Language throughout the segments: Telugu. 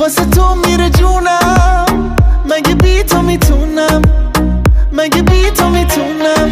واسه تو میره جونم مگه بی تو میتونم مگه بی تو میتونم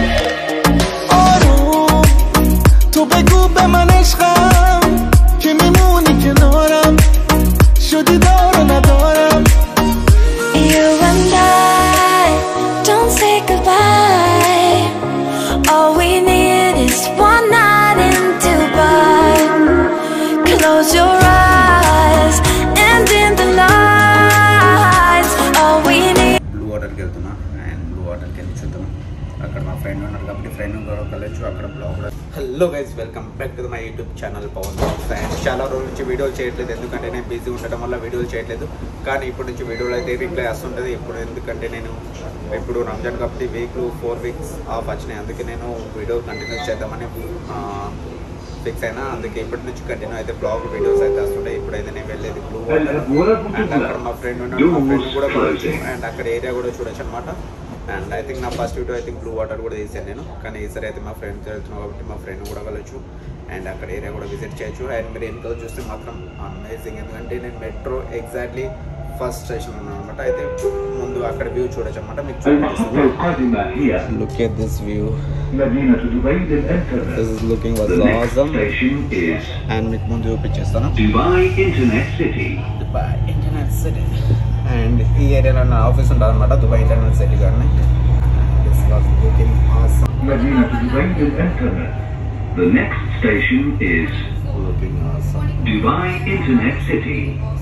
آروم تو بگو به من عشقم که میمونی کنارم شدی دار و ندارم You and I don't say goodbye. All we need is one night in Dubai. Close your eyes and in the lights. All we need. Blue వాటర్కి వెళ్తున్నా అండ్ బ్లూ వాటర్కి వెళ్ళి చూద్దాం అక్కడ మా ఫ్రెండ్ ఉన్నారు కాబట్టి ఫ్రెండ్ కూడా వెళ్ళొచ్చు అక్కడ బ్లాగ్ కూడా hello guys welcome back to my YouTube channel Pavan and చాలా రోజుల నుంచి వీడియోలు చేయట్లేదు ఎందుకంటే నేను బిజీ ఉండడం వల్ల వీడియోలు చేయట్లేదు కానీ ఇప్పటి నుంచి వీడియోలు అయితే రిప్లై వస్తుంటుంది ఇప్పుడు ఎందుకంటే నేను ఇప్పుడు రంజాన్ కాబట్టి వీక్లు ఫోర్ వీక్స్ ఆఫ్ వచ్చినాయి అందుకే నేను వీడియో కంటిన్యూ చేద్దామని ఫిక్స్ అయినా అందుకే ఇప్పటి నుంచి కంటిన్యూ అయితే బ్లాగ్ వీడియోస్ అయితే వస్తుంటాయి ఇప్పుడైతే నేను వెళ్ళేది బ్లూ వాటర్ అండ్ అక్కడ మా ఫ్రెండ్ ఉన్నాడు మా ఫ్రెండ్ కూడా చూడొచ్చు అండ్ అక్కడ ఏరియా కూడా చూడొచ్చు అనమాట అండ్ ఐ థింక్ నా first video I think blue water కూడా తీసాను నేను కానీ ఈసారి అయితే మా ఫ్రెండ్ వెళ్తున్నాను కాబట్టి మా ఫ్రెండ్ కూడా వెళ్ళొచ్చు అండ్ అక్కడ ఏరియా కూడా విజిట్ చేయొచ్చు అండ్ మీరు వెనకాల చూస్తే మాత్రం అమేజింగ్ ఎందుకంటే నేను మెట్రో ఎగ్జాక్ట్లీ ఫస్ట్ స్టేషన్ ఉన్నాను అనమాట అయితే ముందు అక్కడ వ్యూ చూడొచ్చు అనమాట మీకు المحطة القادمة هي look at this view مدينة دبي للإنترنت. This is looking was The next awesome station is and మీకు ముందు చూపించేస్తాను Dubai Internet City. Dubai Internet City and ఈ ఏరియాలో నా ఆఫీస్ ఉంటుంది అనమాట దుబాయ్ ఇంటర్నెట్ సిటీ కానీ this was looking awesome مدينة دبي للإنترنت. The next station is looking awesome Dubai Internet City.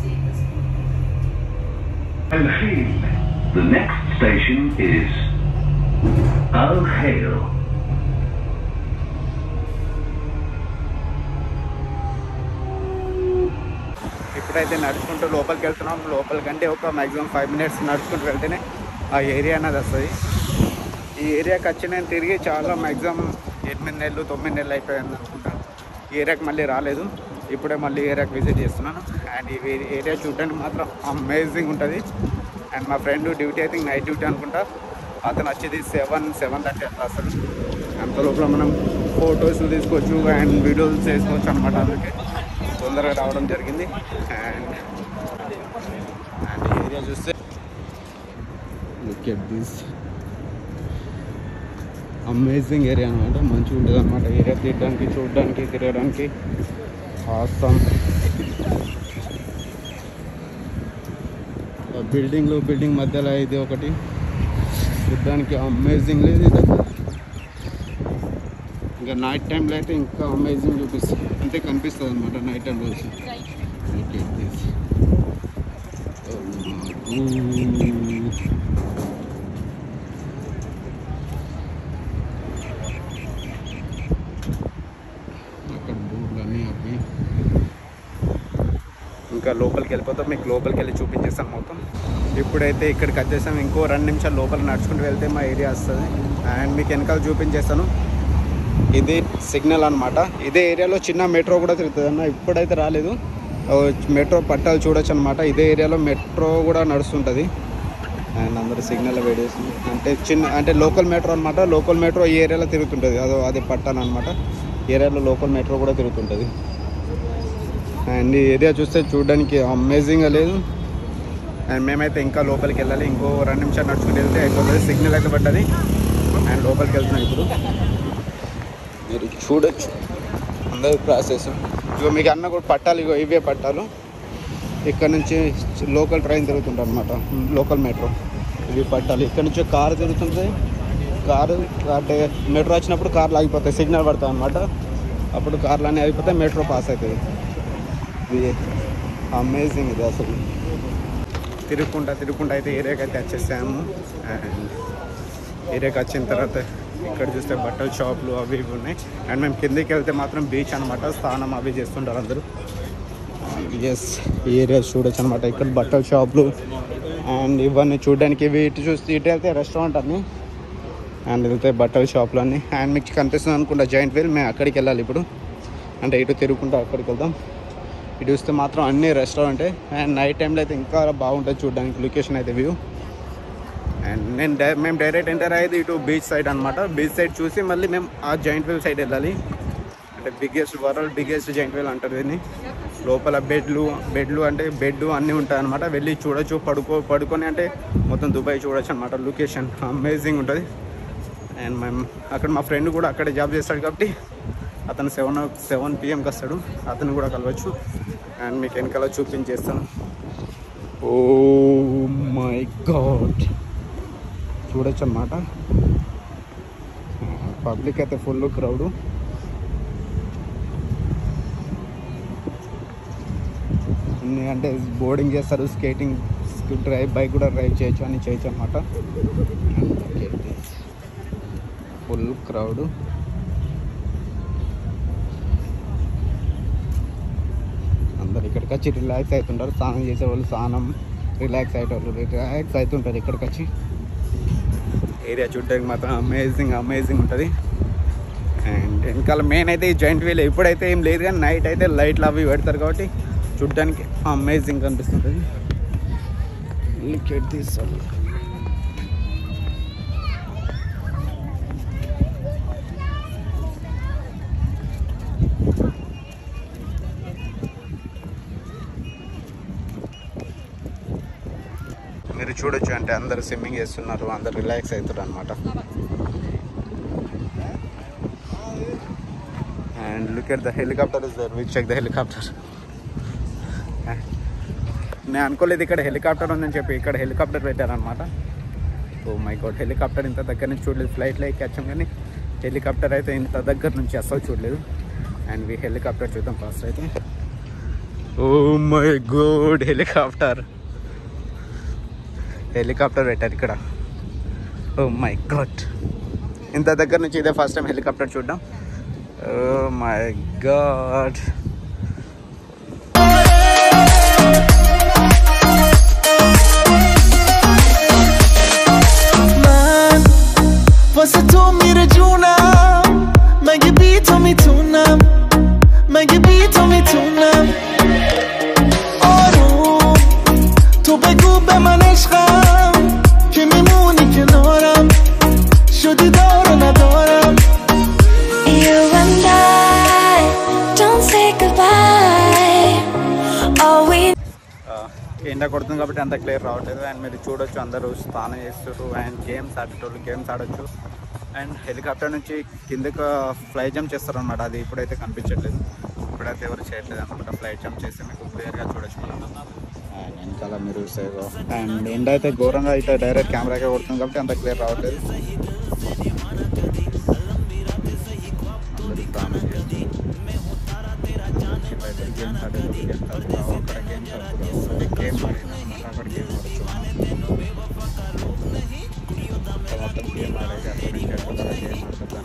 Al Khail. The next station is Al Khail. ఇప్పుడైతే నడుచుకుంటూ లోపలికి వెళ్తున్నాం లోపలికంటే ఒక మ్యాక్సిమం ఫైవ్ మినిట్స్ నడుచుకుంటూ వెళ్తేనే ఆ ఏరియా అనేది వస్తుంది ఈ ఏరియాకి వచ్చి నేను తిరిగి చాలా మ్యాక్సిమం ఎనిమిది నెలలు తొమ్మిది నెలలు అయిపోయింది అనుకుంటా ఈ ఏరియాకి మళ్ళీ రాలేదు ఇప్పుడే మళ్ళీ ఏరియాకి విజిట్ చేస్తున్నాను అండ్ ఈ ఏరియా చూడడానికి మాత్రం అమేజింగ్ ఉంటుంది అండ్ మా ఫ్రెండ్ డ్యూటీ అయితే నైట్ డ్యూటీ అనుకుంటా అతను వచ్చేది సెవెన్ సెవెన్ థర్టీ అట్లా వస్తాడు అంత లోపల మనం ఫొటోస్ తీసుకోవచ్చు అండ్ వీడియోస్ చేసుకోవచ్చు అనమాట అందుకే తొందరగా రావడం జరిగింది అండ్ అండ్ ఏరియా చూస్తే look at this amazing area అనమాట మంచిగా ఉంటుంది అనమాట ఏరియా తిరగడానికి చూడడానికి తిరగడానికి ఆసం బిల్డింగ్లు బిల్డింగ్ మధ్యలో ఇది ఒకటి చూడడానికి అమేజింగ్ లేదు ఇది ఇంకా నైట్ టైంలో అయితే ఇంకా అమేజింగ్ చూపిస్తుంది అంతే కనిపిస్తుంది అనమాట నైట్ టైంలో వచ్చి ఓకే దిస్ అక్కడ బోర్డులు అన్నీ అవి ఇంకా లోపలికి వెళ్ళిపోతాం మీకు లోపలికి వెళ్ళి చూపించేస్తాను మొత్తం ఇప్పుడైతే ఇక్కడికి వచ్చేసాం ఇంకో రెండు నిమిషాలు లోపల నడుచుకుంటూ వెళ్తే మా ఏరియా వస్తుంది అండ్ మీకు వెనకాల చూపించేస్తాను ఇది సిగ్నల్ అన్నమాట ఇదే ఏరియాలో చిన్న మెట్రో కూడా తిరుగుతుంది అన్న ఇప్పుడైతే రాలేదు ఓ మెట్రో పట్టాలు చూడొచ్చు అనమాట ఇదే ఏరియాలో మెట్రో కూడా నడుస్తుంటుంది అండ్ అందరూ సిగ్నల్ వెయిట్ చేస్తుంది అంటే చిన్న అంటే లోకల్ మెట్రో అనమాట లోకల్ మెట్రో ఈ ఏరియాలో తిరుగుతుంటుంది అదో అది పట్టాను అనమాట ఏరియాలో లోకల్ మెట్రో కూడా తిరుగుతుంటుంది అండ్ ఈ ఏరియా చూస్తే చూడడానికి అమేజింగ్గా లేదు అండ్ మేమైతే ఇంకా లోపలికి వెళ్ళాలి ఇంకో రెండు నిమిషాలు నడుచుకుని వెళ్తే అయిపోతుంది సిగ్నల్ అయితే పడ్డది అండ్ లోపలికి వెళ్తున్నాం ఇప్పుడు మీరు చూడొచ్చు అందరూ ప్రాసెస్ ఇగో మీకు అన్న కూడా పట్టాలు ఇగో ఇవే పట్టాలు ఇక్కడ నుంచి లోకల్ ట్రైన్ తిరుగుతుంటుంది అనమాట లోకల్ మెట్రో ఇవి పట్టాలు ఇక్కడ నుంచి కారు తిరుగుతుంది కారు అంటే మెట్రో వచ్చినప్పుడు కార్లు ఆగిపోతాయి సిగ్నల్ పడతాయి అనమాట అప్పుడు కార్లు అన్నీ ఆగిపోతాయి మెట్రో పాస్ అవుతుంది ఇది అమేజింగ్ ఇది అసలు తిరుగుకుంటా తిరుగుకుంటా అయితే ఏరియాకి అయితే వచ్చేసాము అండ్ ఏరియాకి వచ్చిన తర్వాత ఇక్కడ చూస్తే బట్టల షాపులు అవి ఇవి ఉన్నాయి అండ్ మేము కిందికి వెళ్తే మాత్రం బీచ్ అనమాట స్నానం అవి చేస్తుంటారు అందరూ ఎస్ ఏరియా చూడొచ్చు అనమాట ఇక్కడ బట్టల షాపులు అండ్ ఇవన్నీ చూడడానికి ఇవి ఇటు చూస్తే ఇటు వెళ్తే రెస్టారెంట్ అన్ని అండ్ వెళ్తే బట్టల షాపులు అన్నీ అండ్ మీకు కనిపిస్తుంది అనుకుంటా జాయింట్ వీల్ మేము అక్కడికి వెళ్ళాలి ఇప్పుడు అంటే ఇటు తిరుగుకుంటూ అక్కడికి వెళ్దాం ఇటు చూస్తే మాత్రం అన్ని రెస్టారెంటే అండ్ నైట్ టైంలో అయితే ఇంకా బాగుంటుంది చూడడానికి లొకేషన్ అయితే వ్యూ అండ్ నేను డై మేము డైరెక్ట్ ఎంటర్ అయ్యేది ఇటు బీచ్ సైడ్ అనమాట బీచ్ సైడ్ చూసి మళ్ళీ మేము ఆ జాయింట్ వీల్ సైడ్ వెళ్ళాలి అంటే biggest world biggest giant wheel అంటారు దీన్ని లోపల బెడ్లు బెడ్లు అంటే బెడ్ అన్నీ ఉంటాయి అనమాట వెళ్ళి చూడొచ్చు పడుకో పడుకొని అంటే మొత్తం దుబాయ్ చూడొచ్చు అనమాట లొకేషన్ అమేజింగ్ ఉంటుంది అండ్ మేము అక్కడ మా ఫ్రెండ్ కూడా అక్కడే జాబ్ చేస్తాడు కాబట్టి అతను సెవెన్ సెవెన్ పిఎంకి వస్తాడు అతను కూడా కలవచ్చు అండ్ మీకు వెనకాల చూపించేస్తాను ఓ మై గాడ్ చూడొచ్చు అనమాట పబ్లిక్ అయితే ఫుల్ క్రౌడ్ అన్ని అంటే బోర్డింగ్ చేస్తారు స్కేటింగ్ డ్రైవ్ బైక్ కూడా డ్రైవ్ చేయొచ్చు అని చేయొచ్చు అనమాట ఫుల్ క్రౌడ్ అందరు ఇక్కడికి వచ్చి రిలాక్స్ అవుతుంటారు స్నానం చేసే వాళ్ళు స్నానం రిలాక్స్ అయ్యేటోళ్ళు రిలాక్స్ అవుతుంటారు ఇక్కడికి వచ్చి ఏరియా చూడడానికి మాత్రం అమేజింగ్ అమేజింగ్ ఉంటుంది అండ్ వెనకాల మెయిన్ అయితే ఈ జాయింట్ వీల్ ఇప్పుడైతే ఏం లేదు కానీ నైట్ అయితే లైట్లు అవి పెడతారు కాబట్టి చూడడానికి అమేజింగ్ కనిపిస్తుంటుంది లిక్విడ్ తీసుకోవాలి మీరు చూడొచ్చు అంటే అందరు స్విమ్మింగ్ చేస్తున్నారు అందరు రిలాక్స్ అవుతారు అనమాట and look at the helicopter is there which check the helicopter నేను అనుకోలేదు ఇక్కడ హెలికాప్టర్ ఉందని చెప్పి ఇక్కడ హెలికాప్టర్ పెట్టారనమాట ఓ మై గాడ్ హెలికాప్టర్ ఇంత దగ్గర నుంచి చూడలేదు ఫ్లైట్లో ఎక్కొచ్చాం కానీ హెలికాప్టర్ అయితే ఇంత దగ్గర నుంచి అస్సలు చూడలేదు అండ్ వి హెలికాప్టర్ చూద్దాం ఫస్ట్ అయితే oh my god helicopter helicopter పెట్టారు ఇక్కడ ఓ మై గాడ్ ఇంత దగ్గర నుంచి ఇదే ఫస్ట్ టైం హెలికాప్టర్ చూడడం oh my god من واسه تو میره جونم مگه بی تو میتونم مگه بی تو میتونم آروم تو بگو به من عشقم که میمونی کنارم شدی دار و ندارم You and I don't say goodbye. All we ఎండ కొడుతుంది కాబట్టి అంత క్లియర్ రావట్లేదు అండ్ మీరు చూడొచ్చు అందరూ స్నానం చేస్తారు అండ్ గేమ్స్ ఆడేటోళ్ళు గేమ్స్ ఆడొచ్చు అండ్ హెలికాప్టర్ నుంచి కిందకు ఫ్లై జంప్ చేస్తారు అనమాట అది ఇప్పుడైతే కనిపించట్లేదు ఇప్పుడైతే ఎవరు చేయట్లేదు అనమాట ఫ్లైట్ జంప్ చేస్తే మీకు క్లియర్గా చూడొచ్చు అండ్ వెనకాల మీరు సేవ్ అండ్ ఎండ అయితే ఘోరంగా అయితే డైరెక్ట్ కెమెరాకే కొడుతుంది కాబట్టి అంత క్లియర్ రావట్లేదు అందరూ స్నానం చేస్తారు అయితే గేమ్స్ ఆడేటప్పుడు గేమ్స్ ఆడుతున్నావు అక్కడ గేమ్స్ ఆడుతున్నావు అది గేమ్ ఆడినా అక్కడ గేమ్ ఆడచ్చు మొత్తం గేమ్ ఆడేది అక్కడ నుంచి ఎక్కడ గేమ్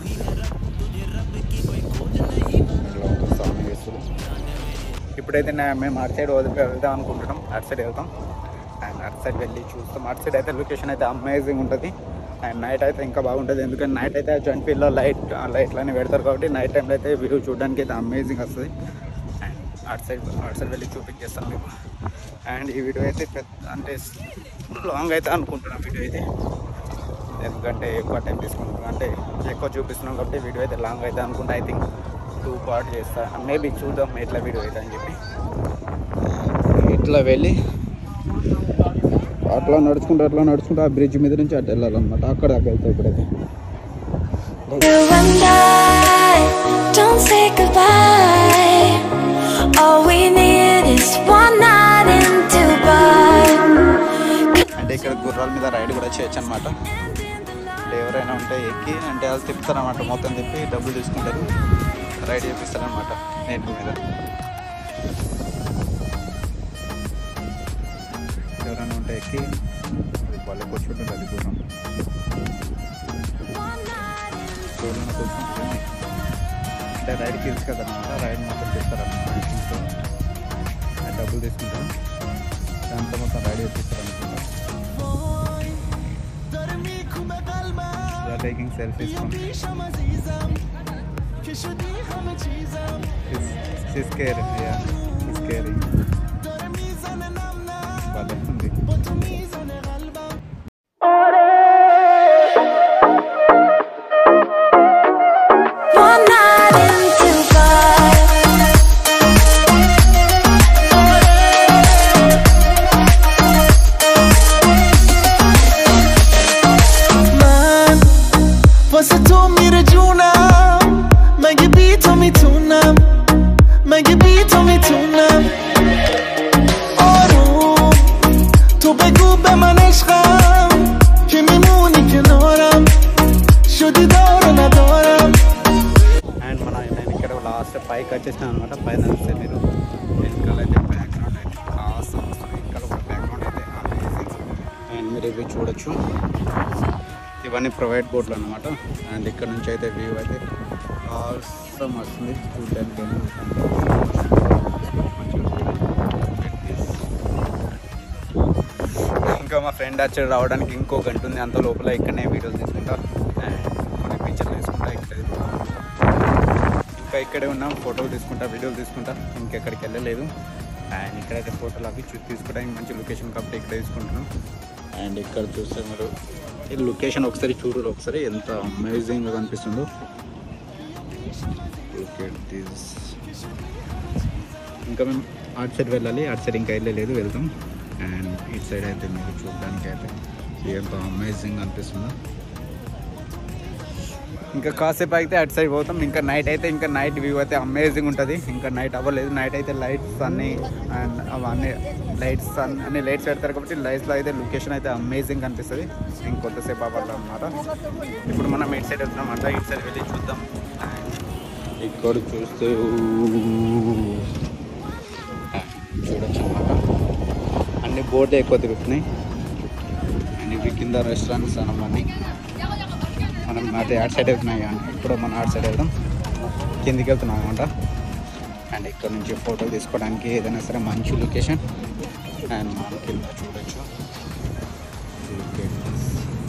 ఆడుతుంది ఇప్పుడైతే నా- మేము అటు సైడ్ వదిలి వెళ్దాం అనుకుంటున్నాం అటు సైడ్ వెళ్తాం అండ్ అటు సైడ్ వెళ్ళి చూస్తాం అటు సైడ్ అయితే లొకేషన్ అయితే అమేజింగ్ ఉంటుంది అండ్ నైట్ అయితే ఇంకా బాగుంటుంది ఎందుకంటే నైట్ అయితే జాయింట్ ఫీల్డ్లో లైట్ లైట్లన్నీ పెడతారు కాబట్టి నైట్ టైంలో అయితే వ్యూ చూడడానికి అయితే అమేజింగ్ వస్తుంది అండ్ అటు సైడ్ అటు సైడ్ వెళ్ళి చూపించేస్తాను మీకు అండ్ ఈ వీడియో అయితే పెద్ద అంటే లాంగ్ అయితే అనుకుంటున్నాను వీడియో అయితే ఎందుకంటే ఎక్కువ టైం తీసుకుంటున్నాం అంటే ఎక్కువ చూపిస్తున్నాం కాబట్టి వీడియో అయితే లాంగ్ అయితే అనుకుంటా ఐ థింక్ టూ పార్ట్ చేస్తా మేబీ చూద్దాం ఎట్లా వీడియో అయితే అని చెప్పి ఇట్లా వెళ్ళి అట్లా నడుచుకుంటూ అట్లా నడుచుకుంటూ ఆ బ్రిడ్జ్ మీద నుంచి అటు వెళ్ళాలన్నమాట అక్కడ దాకా వెళ్తాయి ఇప్పుడైతే You and I don't say goodbye. All we need is one night in Dubai. అంటే ఇక్కడ గుర్రాల మీద రైడ్ కూడా చేయొచ్చు అనమాట అంటే ఎవరైనా ఉంటే ఎక్కి అంటే వాళ్ళు తిప్పుతారన్నమాట మొత్తం తిప్పి డబ్బులు తీసుకుంటారు రైడ్ చేపిస్తారనమాట నేటి మీద ఎవరైనా ఉంటే ఎక్కి అది వాళ్ళకి కూర్చుంటుంది అది గుర్రం చూడడానికి కూర్చుంటుంది అంటే రైడ్కి తీసుకెళ్తారనమాట రైడ్ మొత్తం తిప్పుతారనమాట డబ్బులు తీసుకుంటారు దాంతో మొత్తం రైడ్ చేపిస్తారు అనుకుంటా داره میکوبه قلبم They are taking selfies from پیشم عزیزم که شدی همه چیزم She's, she's scary, yeah. She's scary. داره میزنه نم نم బాధపడుతుంది با تو میزنه قلبم One night in Dubai. మీరు ఇవి చూడొచ్చు ఇవన్నీ ప్రైవేట్ బోట్లు అనమాట అండ్ ఇక్కడ నుంచి అయితే వ్యూ అయితే అవసరం వస్తుంది చూడడానికి ఇంకా మా ఫ్రెండ్ వచ్చి రావడానికి ఇంకో గంట ఉంది అంత లోపల ఇక్కడనే వీడియోలు తీసుకుంటా అండ్ కొన్ని పిక్చర్లు తీసుకుంటా ఇక్కడ ఇంకా ఇక్కడే ఉన్నాం ఫోటోలు తీసుకుంటా వీడియోలు తీసుకుంటా ఇంకెక్కడికి వెళ్ళలేదు అండ్ ఇక్కడైతే ఫోటోలు అవి చూ తీసుకోవడానికి మంచి లొకేషన్ కాబట్టి ఇక్కడ తీసుకుంటున్నాం అండ్ ఇక్కడ చూస్తే మీరు ఈ లొకేషన్ ఒకసారి చూడరు ఒకసారి ఎంత అమేజింగ్గా కనిపిస్తుందో Look at this. ఇంకా మేము అటు సైడ్ వెళ్ళాలి అటు సైడ్ ఇంకా వెళ్ళలేదు వెళ్తాం అండ్ ఇటు సైడ్ అయితే మీకు చూడడానికి అయితే ఎంత అమేజింగ్ అనిపిస్తుందో ఇంకా కాసేపు అయితే అటు సైడ్ పోతాం ఇంకా నైట్ అయితే ఇంకా నైట్ వ్యూ అయితే అమేజింగ్ ఉంటుంది ఇంకా నైట్ అవ్వలేదు నైట్ అయితే లైట్స్ అన్ని అండ్ అవన్నీ లైట్స్ అన్ని లైట్స్ పెడతారు కాబట్టి లైట్స్లో అయితే లొకేషన్ అయితే అమేజింగ్ కనిపిస్తుంది ఇంకొంతసేపు అవ్వాలి అనమాట ఇప్పుడు మనం ఇటు సైడ్ వెళ్తున్నాం అట్లా ఇటు సైడ్ వెళ్ళి చూద్దాం ఇక్కడ చూస్తే చూడొచ్చు అనమాట అన్ని బోర్డు ఎక్కువ తిరుగుతున్నాయి అండ్ ఇవి కింద రెస్టారెంట్స్ అనమని మనం అటు అటు సైడ్ వెళ్తున్నాయి కానీ ఇప్పుడు మనం అటు సైడ్ వెళ్దాం కిందికి వెళ్తున్నాం అనమాట అండ్ ఇక్కడ నుంచి ఫోటోలు తీసుకోవడానికి ఏదైనా సరే మంచి లొకేషన్ అండ్ మనం కింద చూడొచ్చు Look at this.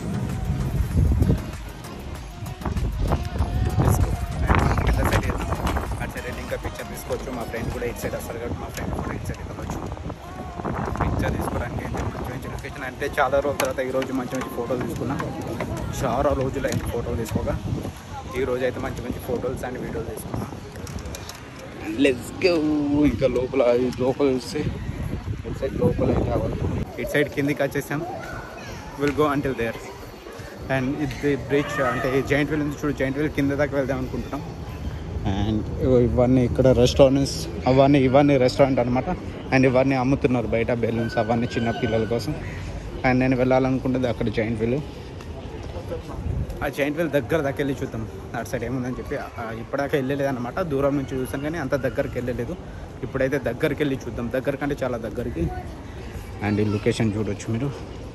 Let's go. And కింద సైడ్ వెళ్దాం అటు సైడ్ వెళ్ళి ఇంకా పిక్చర్ తీసుకోవచ్చు మా ఫ్రెండ్ కూడా ఇటు సైడ్ వస్తారు కాబట్టి మా ఫ్రెండ్ కూడా ఇటు సైడ్ వెళ్ళవచ్చు పిక్చర్ తీసుకోవడానికి అయితే మంచి మంచి లొకేషన్ అంటే చాలా రోజుల తర్వాత ఈరోజు మంచి మంచి ఫోటోలు తీసుకున్నా చాలా రోజులు అయింది ఫోటోలు తీసుకోగా ఈ రోజు అయితే మంచి మంచి ఫోటోస్ అండ్ వీడియోలు తీసుకున్నా లెట్స్ గో ఇంకా లోపల ఈ లోపల చూస్తే ఇటు సైడ్ లోపల అయితే అవ్వదు ఇటు సైడ్ కిందికి వచ్చేసాం will go until there and ఇది బ్రిడ్జ్ అంటే జాయింట్ వీల్ నుంచి చూడు జాయింట్ వీల్ కింద దాకా వెళ్దాం అనుకుంటున్నాం అండ్ ఇవన్నీ ఇక్కడ రెస్టారెంట్స్ అవన్నీ ఇవన్నీ రెస్టారెంట్ అనమాట అండ్ ఇవన్నీ అమ్ముతున్నారు బయట బెలూన్స్ అవన్నీ చిన్న పిల్లల కోసం అండ్ నేను వెళ్ళాలనుకుంటుంది అక్కడ జాయింట్ వీల్ ఆ జాయింట్ వీల్ దగ్గర దాకా వెళ్ళి చూద్దాం అటు సైడ్ ఏముందని చెప్పి ఆ, ఇప్పటిదాకా వెళ్ళలేదు అనమాట దూరం నుంచి చూసాను కానీ అంత దగ్గరికి వెళ్ళలేదు ఇప్పుడైతే దగ్గరికి వెళ్ళి చూద్దాం దగ్గర కంటే చాలా దగ్గరికి అండ్ ఈ లొకేషన్ చూడొచ్చు మీరు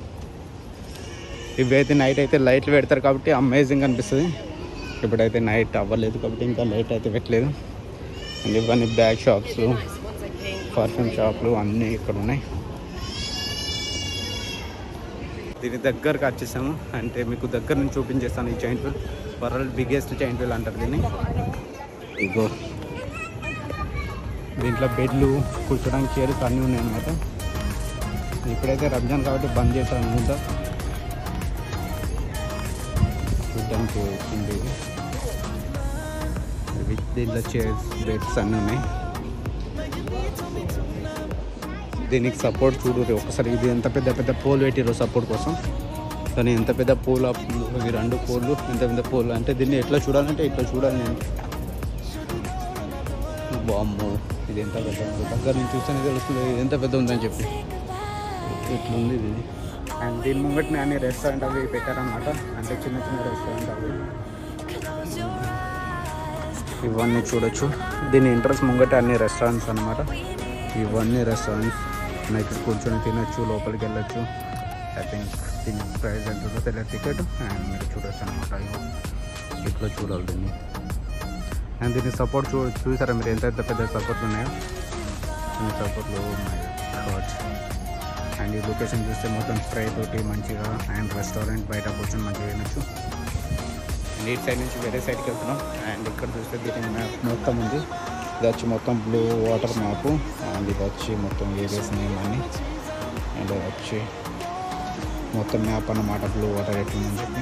ఇవి అయితే నైట్ అయితే లైట్లు పెడతారు కాబట్టి అమేజింగ్ అనిపిస్తుంది ఇప్పుడైతే నైట్ అవ్వలేదు కాబట్టి ఇంకా లైట్ అయితే పెట్టలేదు అండ్ ఇవన్నీ బ్యాగ్ షాప్స్ పర్ఫ్యూమ్ షాప్లు అన్నీ ఇక్కడ ఉన్నాయి దీని దగ్గరకు వచ్చేసాము అంటే మీకు దగ్గర నుంచి చూపించేస్తాను ఈ giant wheel world biggest giant wheel అంటారు దీన్ని ఇగో దీంట్లో బెడ్లు కూర్చోడానికి చైర్స్ అన్నీ ఉన్నాయి అన్నమాట ఇప్పుడైతే రంజాన్ కాబట్టి బంద్ చేశాను అనుకుంటా చూడడానికి వచ్చింది ఇది. ఇవి దీంట్లో చైర్స్ బెడ్స్ అన్నీ ఉన్నాయి దీనికి సపోర్ట్ చూడు ఒకసారి ఇది ఎంత పెద్ద పెద్ద పోల్ పెట్టిరు సపోర్ట్ కోసం కానీ ఎంత పెద్ద పోల్ ఇవి రెండు పోల్లు ఎంత పెద్ద పోల్ అంటే దీన్ని ఎట్లా చూడాలంటే ఇట్లా చూడాలి నేను బామ్మో ఇది ఎంత పెద్ద ఉందో దగ్గర నుంచి చూస్తేనే తెలుస్తుంది ఇది ఎంత పెద్ద ఉందని చెప్పి ఇట్లుంది ఇది అండ్ దీని ముంగట్ని అన్ని రెస్టారెంట్ అవి పెట్టారనమాట అంటే చిన్న చిన్న రెస్టారెంట్ అవి ఇవన్నీ చూడొచ్చు దీని ఇంట్రెస్ట్ ముంగట అన్ని రెస్టారెంట్స్ అనమాట ఇవన్నీ రెస్టారెంట్స్ నైట్ కూర్చొని తినొచ్చు లోపలికి వెళ్ళొచ్చు ఐ థింక్ దీని ప్రైస్ ఎంత ఉందో తెలియదు టికెట్ అండ్ మీరు చూడొచ్చు అనమాట ఇట్లా చూడాలి దీన్ని అండ్ దీని సపోర్ట్ చూ చూసారా మీరు ఎంత ఎంత పెద్ద సపోర్ట్లు ఉన్నాయో ఈ సపోర్ట్లు ఉన్నాయి గాడ్ అండ్ ఈ లొకేషన్ చూస్తే మొత్తం స్ప్రే తోటి మంచిగా అండ్ రెస్టారెంట్ బయట కూర్చొని మంచిగా తినొచ్చు అండ్ ఇటు సైడ్ నుంచి వేరే సైడ్కి వెళ్తున్నాం అండ్ ఇక్కడ చూస్తే దీని మ్యాప్ మొత్తం ఉంది ఇది వచ్చి మొత్తం బ్లూ వాటర్ మ్యాప్ అండ్ ఇది వచ్చి మొత్తం ఏరియాస్ నేమ్ అన్ని అండ్ ఇది వచ్చి మొత్తం మ్యాప్ అన్నమాట బ్లూ వాటర్ ఎట్లుందని చెప్పి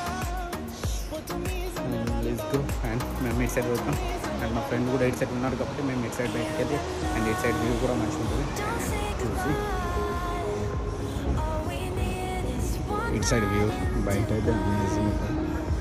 లెట్స్ గో అండ్ మేము ఇటు సైడ్ వెళ్తాం అండ్ మా ఫ్రెండ్ కూడా ఇటు సైడ్ ఉన్నాడు కాబట్టి మేము ఇటు సైడ్ బయటకు వెళ్ళి అండ్ ఇటు సైడ్ వ్యూ కూడా మంచిగా ఉంటుంది చూసి ఇటు సైడ్ వ్యూ బయట అయితే అమేజింగ్ ఉంటుంది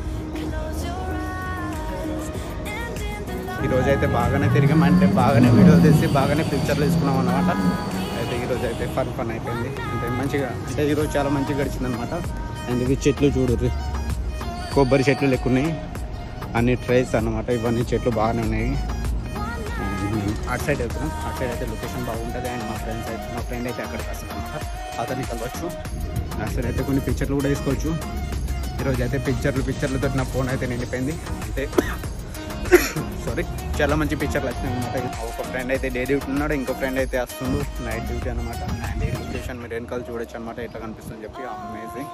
ఈరోజు అయితే బాగానే తిరిగాం అంటే బాగానే వీడియోలు తీసి బాగానే పిక్చర్లు తీసుకున్నాం అనమాట అయితే ఈరోజు అయితే ఫన్ ఫన్ అయిపోయింది అంటే మంచిగా అంటే ఈరోజు చాలా మంచిగా గడిచింది అనమాట అండ్ ఇవి చెట్లు చూడుర్రి కొబ్బరి చెట్లు లెక్క ఉన్నాయి అన్ని ట్రైస్ అన్నమాట ఇవన్నీ చెట్లు బాగానే ఉన్నాయి And అటు సైడ్ వెళ్తున్నాం అటు సైడ్ అయితే లొకేషన్ బాగుంటుంది అండ్ మా ఫ్రెండ్స్ అయితే మా ఫ్రెండ్ అయితే అక్కడికి వస్తుంది అనమాట అతన్ని కలవచ్చు అటు సైడ్ అయితే కొన్ని పిక్చర్లు కూడా తీసుకోవచ్చు ఈరోజు అయితే పిక్చర్లు పిక్చర్లతో నా ఫోన్ అయితే నిండిపోయింది అంటే సారీ చాలా మంచి పిక్చర్లు వచ్చినాయి అనమాట ఒక ఫ్రెండ్ అయితే డే డ్యూటీ ఉన్నాడు ఇంకో ఫ్రెండ్ అయితే వస్తుండు నైట్ డ్యూటీ అనమాట అండ్ ఈ లొకేషన్ మీరు వెనకాల చూడొచ్చు అనమాట ఎట్లా కనిపిస్తుంది చెప్పి అమేజింగ్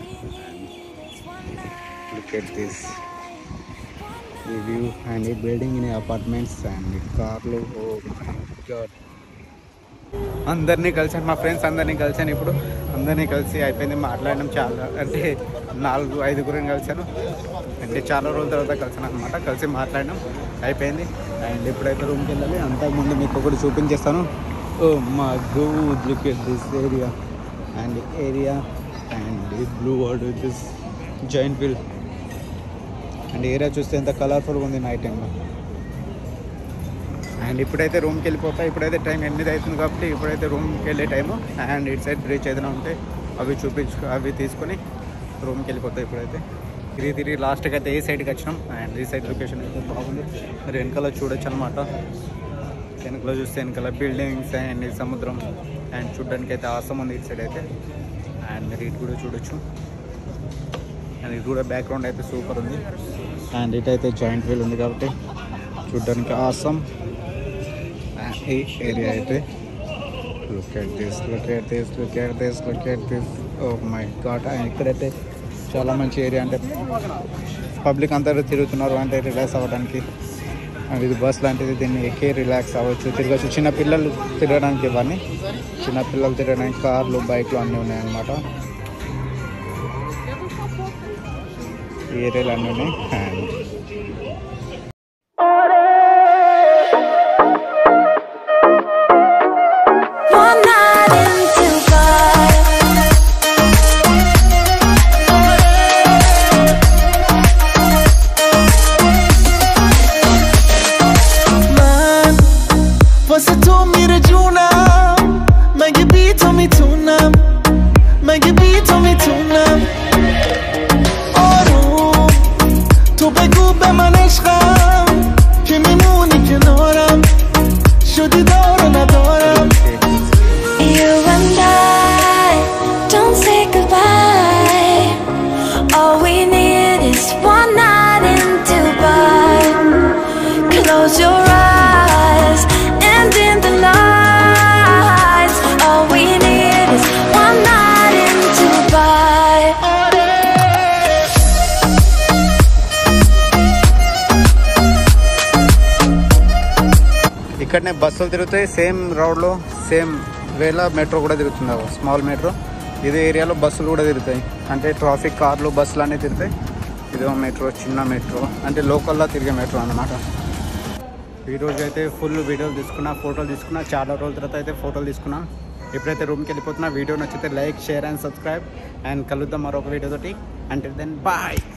లుక్ ఎట్ దిస్ ఈ వ్యూ అండ్ ఈ బిల్డింగ్ ఇన్ అపార్ట్మెంట్స్ అండ్ కార్లు ఓ గాడ్ అందరినీ కలిసాను మా ఫ్రెండ్స్ అందరినీ కలిసాను ఇప్పుడు అందరినీ కలిసి అయిపోయింది మాట్లాడడం చాలా అంటే నాలుగు ఐదుగురిని కలిసాను అంటే చాలా రోజుల తర్వాత కలిసాను అనమాట కలిసి మాట్లాడడం అయిపోయింది అండ్ ఇప్పుడైతే రూమ్కి వెళ్ళాలి అంతకుముందు మీకు ఒకటి చూపించేస్తాను oh my god look at this area and area and blue world this giant wheel and area చూస్తే ఎంత కలర్ఫుల్గా ఉంది నైట్ టైంలో అండ్ ఇప్పుడైతే రూమ్కి వెళ్ళిపోతా ఇప్పుడైతే టైం ఎనిమిది అవుతుంది కాబట్టి ఇప్పుడైతే రూమ్కి వెళ్ళే టైము అండ్ ఇటు సైడ్ బ్రిడ్జ్ ఏదైనా ఉంటే అవి చూపించు అవి తీసుకొని రూమ్కి వెళ్ళిపోతాయి ఇప్పుడైతే తిరిగి తిరిగి లాస్ట్కి అయితే ఏ సైడ్కి వచ్చినాం అండ్ ఈ సైడ్ లొకేషన్ అయితే బాగుంది మరి వెనకాల చూడొచ్చు అనమాట వెనకలో చూస్తే వెనకాల బిల్డింగ్స్ అండ్ ఈ సముద్రం అండ్ చూడడానికి అయితే ఆసం ఉంది ఇటు సైడ్ అయితే అండ్ మీరు ఇటు కూడా చూడొచ్చు అండ్ ఇది కూడా బ్యాక్గ్రౌండ్ అయితే సూపర్ ఉంది అండ్ ఇటు అయితే జాయింట్ వీల్ ఉంది కాబట్టి చూడడానికి ఆసం ఈ ఏరియా అయితే look at this look at this look at this look at this oh my god ఇక్కడైతే చాలా మంచి ఏరియా అంటే పబ్లిక్ అందరూ తిరుగుతున్నారు అంటే రిలాక్స్ అవ్వడానికి అండ్ ఇది బస్ లాంటిది దీన్ని ఎక్కి రిలాక్స్ అవ్వచ్చు తిరగచ్చు చిన్న పిల్లలు తిరగడానికి ఇవన్నీ చిన్న పిల్లలు తిరగడానికి కార్లు బైక్లు అన్నీ ఉన్నాయన్నమాట ఈ ఏరియాలు అన్నీ ఉన్నాయి and One night in Dubai. من واسه تو میره جونم مگه بی تو میتونم مگه بی تو میتونم آروم تو بگو به من عشقم که میمونی کنارم شدی دار و ندارم You and I don't say goodbye. All we need is one night in Dubai. Close your eyes and in the lights. All we need is one night in Dubai. ఇక్కడనే బస్సులు తిరుగుతాయి సేమ్ రోడ్లో సేమ్ వేళ మెట్రో కూడా తిరుగుతుంది స్మాల్ మెట్రో ఇదే ఏరియాలో బస్సులు కూడా తిరుగుతాయి అంటే ట్రాఫిక్ కార్లు బస్సులు అన్నీ తిరుగుతాయి ఇదో మెట్రో చిన్న మెట్రో అంటే లోకల్లో తిరిగే మెట్రో అన్నమాట ఈరోజు అయితే ఫుల్ వీడియోలు తీసుకున్నా ఫోటోలు తీసుకున్నా చాలా రోజుల తర్వాత అయితే ఫోటోలు తీసుకున్నా ఎప్పుడైతే రూమ్కి వెళ్ళిపోతున్నా వీడియో నచ్చితే like share and subscribe and కలుద్దాం మరొక వీడియో తోటి అంటే దెన్ బాయ్